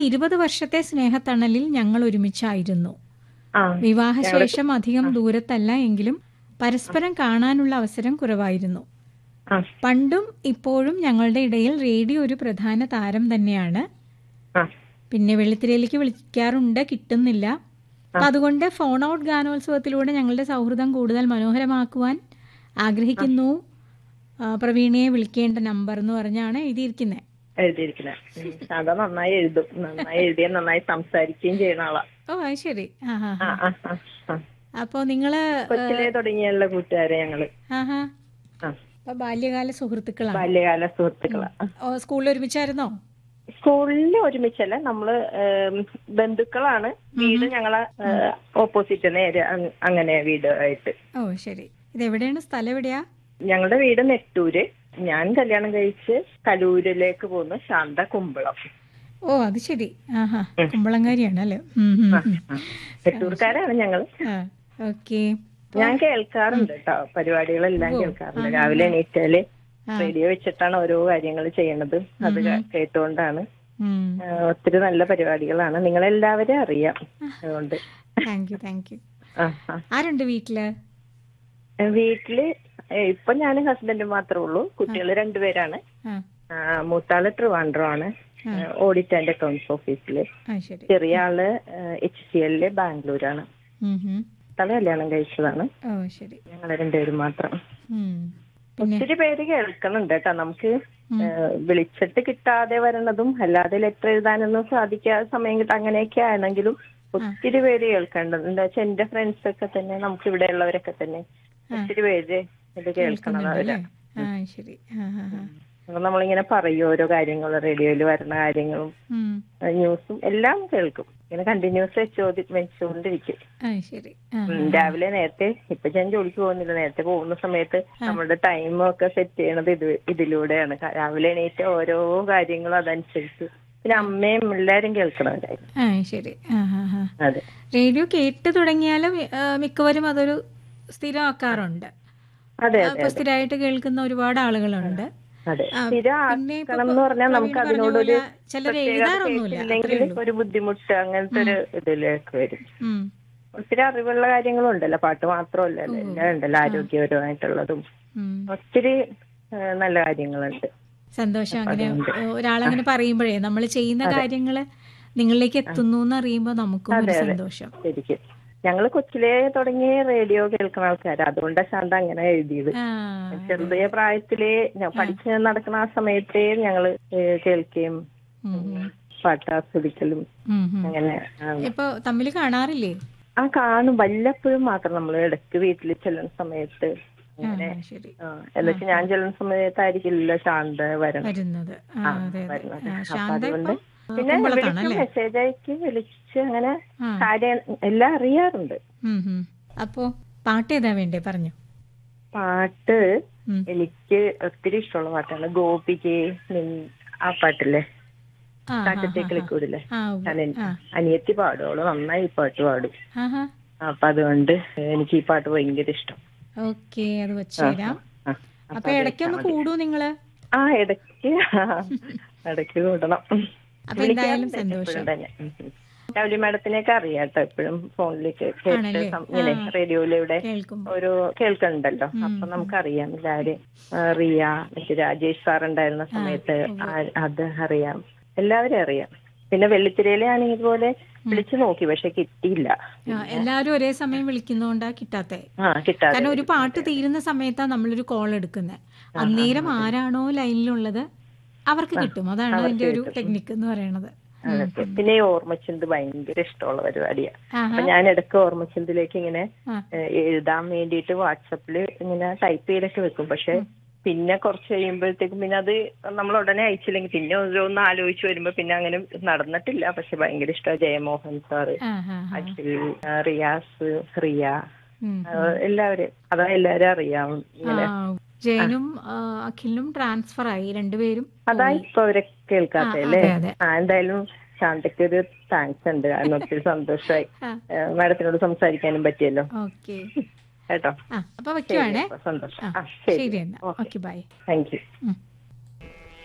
ഇരുപത് വർഷത്തെ സ്നേഹത്തണലിൽ ഞങ്ങൾ ഒരുമിച്ചായിരുന്നു ആ വിവാഹശേഷം അധികം ദൂരത്തല്ല എങ്കിലും പരസ്പരം കാണാനുള്ള അവസരം കുറവായിരുന്നു ആ പണ്ടും ഇപ്പോഴും ഞങ്ങളുടെ ഇടയിൽ റേഡിയോ ഒരു പ്രധാന താരം തന്നെയാണ് ആ പിന്നെ വെള്ളിത്തിരയിലേക്ക് വിളിക്കാറുണ്ട് കിട്ടുന്നില്ല അപ്പൊ അതുകൊണ്ട് ഫോൺ ഔട്ട് ഗാനോത്സവത്തിലൂടെ ഞങ്ങളുടെ സൗഹൃദം കൂടുതൽ മനോഹരമാക്കുവാൻ ആഗ്രഹിക്കുന്നു ആ, പ്രവീണയെ വിളിക്കേണ്ട നമ്പർ എന്ന് പറഞ്ഞാണ് എഴുതിയിരിക്കുന്നത് എഴുതിയിരിക്കുന്നത് ശാന്ത നന്നായി എഴുതും നന്നായി എഴുതിയും നന്നായി സംസാരിക്കുകയും ചെയ്യുന്ന ആളാ ഓ അത് ശരി ആ ഹാ ആ ആ ആ ആ അപ്പോ നിങ്ങള് കൊച്ചിലെ തുടങ്ങിയുള്ള കൂട്ടുകാരെ ഞങ്ങള് ആഹാ ആ അപ്പൊ ബാല്യകാല സുഹൃത്തുക്കളാണ് ബാല്യകാല സുഹൃത്തുക്കളാ ഓ സ്കൂളിൽ ഒരുമിച്ചായിരുന്നോ സ്കൂളിൽ ഒരുമിച്ചല്ല നമ്മള് ഏം, ബന്ധുക്കളാണ് വീട് ഞങ്ങളെ ഓപ്പോസിറ്റ് നേരെ അങ്- അങ്ങനെ വീട് ആയിട്ട് ഓ ശരി ഇത് എവിടെയാണ് സ്ഥലം എവിടെയാ ഞങ്ങളുടെ വീട് നെട്ടൂര് ഞാൻ കല്യാണം കഴിച്ച് കലൂരിലേക്ക് പോകുന്നു ശാന്ത കുമ്പളം ഓ അത് ശരി ആഹാ കുമ്പളങ്കാരിയാണ് അല്ലേ ഉം, ഉം, ഉം. നെട്ടൂർക്കാരാണ് ഞങ്ങള് ആ ഓക്കെ ഞാൻ കേൾക്കാറുണ്ട് കേട്ടോ പരിപാടികളെല്ലാം കേൾക്കാറുണ്ട് രാവിലെ എണീറ്റാല് ആ. റേഡിയോ വെച്ചിട്ടാണ് ഓരോ കാര്യങ്ങൾ ചെയ്യണത് അത് കേ- കേട്ടുകൊണ്ടാണ് ഉം ആ, ഒത്തിരി നല്ല പരിപാടികളാണ് നിങ്ങളെല്ലാവരും അറിയാം അതുകൊണ്ട് താങ്ക് യു താങ്ക് യു ആ ആ ആരുണ്ട് വീട്ടില് വീട്ടില് ഏ, ഇപ്പൊ ഞാനും ഹസ്ബൻഡും മാത്രമേ ഉള്ളൂ കുട്ടികൾ രണ്ടുപേരാണ് ആ ആ, മൂത്താള് ട്രിവാൻഡ്രം ആണ് ഓഡിറ്റ് ആൻഡ് അക്കൗണ്ട്സ് ഓഫീസില് ആ ശരി ചെറിയ ആള് എച്ച് സി എല്ലില് ബാംഗ്ലൂരാണ് ഉം, ഉം. തല കല്യാണം കഴിച്ചതാണ് ഓ ശരി ഞങ്ങൾ രണ്ടുപേരും മാത്രം ഉം. പിന്നെ ഒത്തിരി പേര് കേൾക്കണുണ്ട് കേട്ടോ നമുക്ക് ഏ, വിളിച്ചിട്ട് കിട്ടാതെ വരണതും അല്ലാതെ ലെറ്റർ എഴുതാനൊന്നും സാധിക്കാതെ സമയം കിട്ടാ അങ്ങനെയൊക്കെ ആണെങ്കിലും ഒത്തിരി പേര് കേൾക്കേണ്ടത് എന്താ വെച്ചാൽ എന്റെ ഫ്രണ്ട്സ് ഒക്കെ തന്നെ നമുക്ക് ഇവിടെ ഉള്ളവരൊക്കെ തന്നെ ഒത്തിരി പേര് ഇത് കേൾക്കണത് അവര് അല്ലേ ആ ശരി ആ ആ ആ. അപ്പൊ നമ്മളിങ്ങനെ പറയും ഓരോ കാര്യങ്ങൾ റേഡിയോയിൽ വരുന്ന കാര്യങ്ങളും ഉം. ന്യൂസും എല്ലാം കേൾക്കും ഇങ്ങനെ കണ്ടിന്യൂസ് വെച്ചോതി വെച്ചുകൊണ്ടിരിക്കും ആ ശരി ആ ഉം, രാവിലെ നേരത്തെ ഇപ്പൊ ഞാൻ ജോലിക്ക് പോകുന്നില്ല നേരത്തെ പോകുന്ന സമയത്ത് നമ്മുടെ ടൈമും ഒക്കെ സെറ്റ് ചെയ്യണത് ഇത് ഇതിലൂടെയാണ് ക- രാവിലെ എണീറ്റ് ഓരോ കാര്യങ്ങളും അതനുസരിച്ച് പിന്നെ അമ്മയും എല്ലാരും കേൾക്കണവരായിരുന്നു ആ ശരി ആ ആ ആ അതെ റേഡിയോ കേട്ട് തുടങ്ങിയാലും ആ, മിക്കവരും അതൊരു സ്ഥിരമാക്കാറുണ്ട് അതെ അപ്പൊ സ്ഥിരമായിട്ട് കേൾക്കുന്ന ഒരുപാട് ആളുകളുണ്ട് അതെ ആ, സ്ഥിരം പിന്നെ ഇപ്പൊ ആക്കണം എന്ന് പറഞ്ഞാൽ നമുക്ക് പ്രവീൺ പറഞ്ഞ അതിനോടൊരു പോലെ ചിലര് എഴുതാറൊന്നുമില്ല അത്രേ ഇല്ലെങ്കിൽ ഉള്ളൂ ഒരു ബുദ്ധിമുട്ട് അങ്ങനത്തെ ഒരു ഇതിലേക്ക് വരും ഉം. ഒത്തിരി അറിവുള്ള കാര്യങ്ങളും ഉണ്ടല്ലോ പാട്ട് മാത്രമല്ലല്ലോ എല്ലാം ഉണ്ടല്ലോ ആരോഗ്യപരമായിട്ടുള്ളതും ഉം. ഒത്തിരി ആ, നല്ല കാര്യങ്ങളുണ്ട് സന്തോഷം അങ്ങനെ ഒരാളങ്ങനെ പറയുമ്പോഴേ നമ്മൾ ചെയ്യുന്ന കാര്യങ്ങള് നിങ്ങളിലേക്ക് എത്തുന്നു എന്ന് അറിയുമ്പോൾ നമുക്കും ഒരു സന്തോഷം ശരിക്കും ഞങ്ങള് കൊച്ചിലേ തുടങ്ങി റേഡിയോ കേൾക്കുന്ന ആൾക്കാരാ അതുകൊണ്ടാണ് ശാന്ത അങ്ങനെ എഴുതിയത് ആ ചെറിയ പ്രായത്തിലേ ഞാൻ പഠിച്ച് നടക്കുന്ന ആ സമയത്തേ ഞങ്ങള് ഏ, കേൾക്കുകയും ഉം, ഉം. പാട്ട് ആസ്വദിക്കലും ഉം, ഉം. അങ്ങനെ ആ. ഇപ്പൊ തമ്മിൽ കാണാറില്ലേ ആ കാണും വല്ലപ്പോഴും മാത്രം നമ്മൾ ഇടയ്ക്ക് വീട്ടിൽ ചെല്ലുന്ന സമയത്ത് ആ അങ്ങനെ ശരി ആ, എന്നുവെച്ചാൽ ഞാൻ ചെല്ലുന്ന സമയത്തായിരിക്കില്ലല്ലോ ശാന്ത വരണം വരുന്നത് ആ അതെ അതെ വരുന്നത്. ആ, അപ്പൊ ശാന്ത അതുകൊണ്ട് ഇപ്പം പിന്നെ കുമ്പളത്താണ് വിളിക്കും അല്ലേ മെസ്സേജ് അയക്കും വിളിച്ച് അങ്ങനെ ആ. കാര്യം എല്ലാം അറിയാറുണ്ട് ഉം, ഉം. അപ്പോ പാട്ട് ഏതാ വേണ്ടേ പറഞ്ഞു പാട്ട് ഉം. എനിക്ക് ഒത്തിരി ഇഷ്ടമുള്ള പാട്ടാണ് ഗോപികെ നിൻ ആ പാട്ടില്ലേ ആ ആ, കാറ്റത്തെ കളിക്കൂടില്ലേ ആ ഉവ്വ്. ഞാൻ ആ അനിയത്തി പാടും അവള് നന്നായി ഈ പാട്ട് പാടും ആഹാ അപ്പൊ അതുകൊണ്ട് എനിക്ക് ഈ പാട്ട് ഭയങ്കര ഇഷ്ടം ഓക്കെ അത് വെച്ചുതരാം ആ, അപ്പൊ ഇടയ്ക്കൊന്ന് കൂടൂ നിങ്ങള് ആ ഇടയ്ക്ക് ഇടയ്ക്ക് കൂടണം അപ്പൊ എന്തായാലും സന്തോഷം എപ്പോഴും തന്നെ ഉം, ഉം. ലവ്ലി മാഡത്തിനെയൊക്കെ അറിയാം കേട്ടോ എപ്പോഴും ഫോണിലേക്ക് കേട്ട് ആണല്ലേ? സം- ഇങ്ങനെ റേഡിയോയിലൂടെ കേൾക്കുമ്പോ ഒരു കേൾക്കണ്ടല്ലോ അപ്പൊ നമുക്കറിയാം എല്ലാരും ആ, റിയ മറ്റേ രാജേഷ് സാർ ഉണ്ടായിരുന്ന സമയത്ത് ആ- അത് അറിയാം എല്ലാവരും അറിയാം പിന്നെ വെള്ളിത്തിരയിലെ ആണെങ്കിൽ ഇതുപോലെ വിളിച്ചു നോക്കി പക്ഷെ കിട്ടിയില്ല ആ, എല്ലാവരും ഒരേ സമയം വിളിക്കുന്നോണ്ടാ കിട്ടാത്തെ ആ കിട്ടാതെ കാരണം ഒരു പാട്ട് തീരുന്ന സമയത്താ നമ്മളൊരു കോൾ എടുക്കുന്നത് അന്നേരം ആരാണോ ലൈനിലുള്ളത് അവർക്ക് കിട്ടും അതാണ് അതിന്റെ ഒരു ടെക്നിക്ക് എന്ന് പറയണത് അതൊക്കെ. പിന്നെ ഈ ഓർമ്മച്ചിന്ത് ഭയങ്കര ഇഷ്ടമുള്ള പരിപാടിയാ ആഹാ. അപ്പൊ ഞാൻ ഇടയ്ക്ക് ഓർമ്മച്ചിന്തിലേക്ക് ഇങ്ങനെ ആ. ഏഹ്, എഴുതാൻ വേണ്ടിയിട്ട് വാട്സപ്പില് ഇങ്ങനെ ടൈപ്പ് ചെയ്തൊക്കെ വെക്കും പക്ഷെ പിന്നെ കുറച്ച് കഴിയുമ്പോഴത്തേക്കും പിന്നെ അത് നമ്മൾ ഉടനെ അയച്ചില്ലെങ്കിൽ പിന്നെ ഓരോന്ന് ആലോചിച്ച് വരുമ്പോ പിന്നെ അങ്ങനെ നടന്നിട്ടില്ല പക്ഷെ ഭയങ്കര ഇഷ്ടമാണ് ജയമോഹൻ സാറ് ആ, ആ, ആ. അഖിൽ ആ, റിയാസ് റിയ ഉം. ആ, എല്ലാവരും അതാ എല്ലാവരും അറിയാം ഇങ്ങനെ ആ, ജയനും ആ, അഖിലിനും ട്രാൻസ്ഫർ ആയി രണ്ടുപേരും അതാ ഇപ്പൊ അവരെ കേൾക്കാത്തല്ലേ അതെ, അതെ. ആ എന്തായാലും ശാന്തയ്ക്ക് ഒരു താങ്ക്സ് ഉണ്ട് കാരണം ഒത്തിരി സന്തോഷമായി ആ. മാഡത്തിനോട് സംസാരിക്കാനും പറ്റിയല്ലോ ഓക്കെ കേട്ടോ ആ അപ്പൊ വെക്കുവാണേ അപ്പൊ സന്തോഷം ആ ആ ശരി ശരി എന്നാ ഓക്കെ ബൈ താങ്ക് യു ഉം